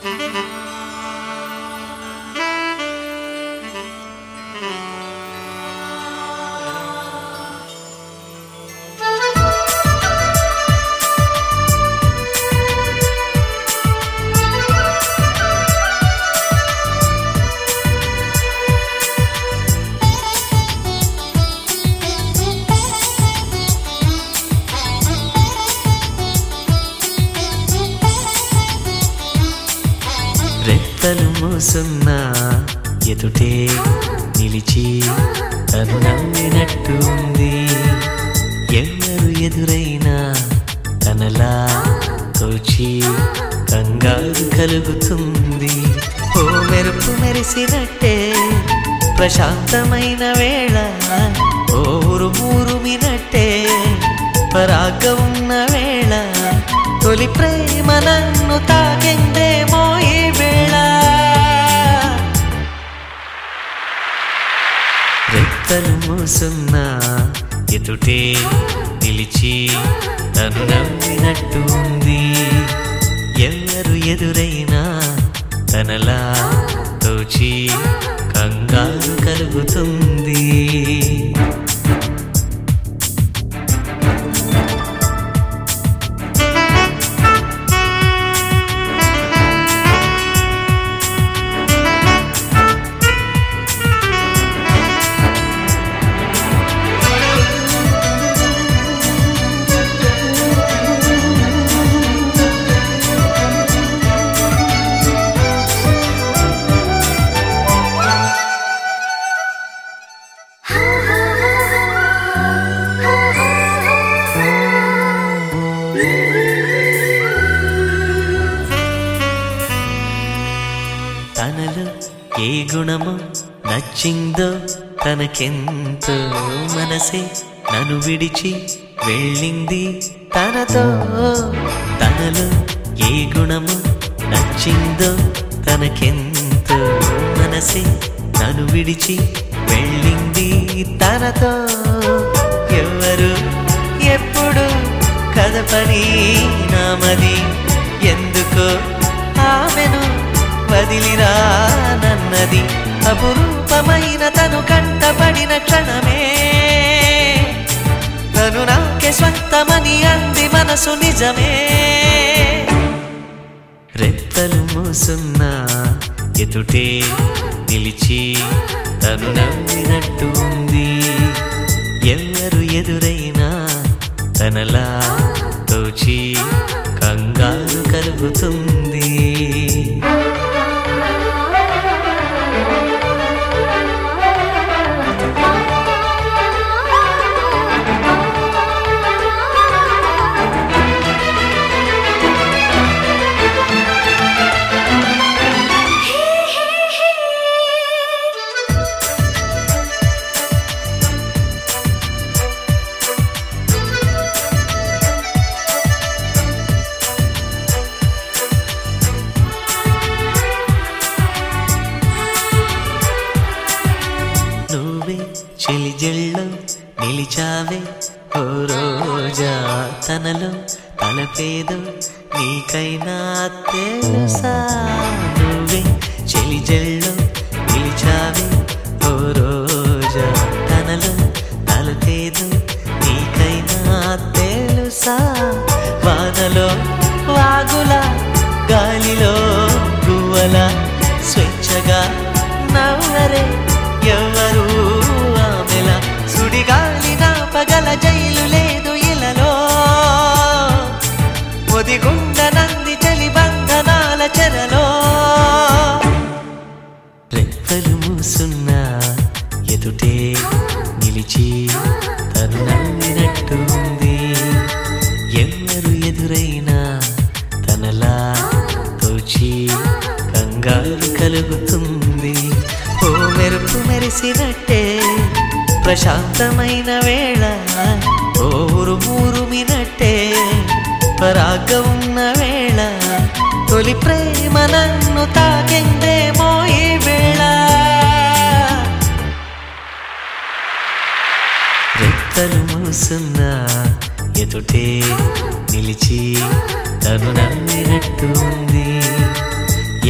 రెప్పలు మూసున్నా ఎదుటే నిలిచి తను నమ్మినట్టు ఉంది ఎవరు ఎదురైనా తనలా తోచి కంగారు కలుగుతుంది ఓ మెరుపు మెరిసినట్టే ప్రశాంతమైన వేళ ఓ ఉరుమురుమినట్టే పరాగ ఉన్న వేళ తొలి ప్రేమ నన్ను తాకిందేమో ఈ వేళ రెక్కలు మూసున్నా ఎదుటే నిలిచి తను నమ్మినట్టు ఉంది ఎవరు ఎదురైనా తనలా తోచి కంగారు కలుగుతుంది తనలో ఏ గుణము నచ్చిందో తనకెంతో మనసే నన్ను విడిచి వెళ్ళింది తనతో తనలో ఏ గుణము నచ్చిందో తనకెంతో మనసే నన్ను విడిచి వెళ్ళింది తనతో ఎవరు ఎప్పుడు కదపని నామది ఎందుకో ఆమెను వదిలిరా నన్నది అపురూపమైన తను కంటపడిన క్షణమే తను నాకే స్వంతమని అంది మనసు నిజమే రెప్పలు మూసున్నా ఎదుటే నిలిచి తను నమ్మినట్టు ఉంది ఎవరు ఎదురైనా తనలా తోచి కంగారు కలుగుతుంది నువ్వే చెలిజెళ్ళో నిలిచావే ఓ రోజా తనలో తలపేదో నీకైనా తెలుసా నువ్వే చెలిజెళ్ళో నిలిచావే ఓ రోజా తనలో తలపేదో నీకైనా తెలుసా వానలో వాగుల గాలిలో గువ్వల స్వేచ్ఛగా నవ్వరే ఎవరు ఆమెల సుడిగాలి నా పగల జైలు లేదు ఇలలో ఒదిగుండ నంది చలి బంధనాల చెరలో రెక్కలు మూసున్నా ఎదుటే నిలిచి తను నమ్మినట్టు ఉంది ఎవరు ఎదురైనా తనలా తోచి కంగారు కలుగుతుంది ఓ మెరుపు మెరిసినట్టే ప్రశాంతమైన వేళ ఓ ఉరుమురుమినట్టే పరాగ ఉన్న వేళ తొలి ప్రేమ నన్ను తాకిందేమో ఈ వేళ రెక్కలు మూసున్నా ఎదుటే నిలిచి తను నమ్మినట్టు ఉంది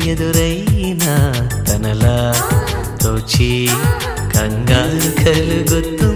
ఎదురైనా తనలా తోచి కంగారు కలుగుతూ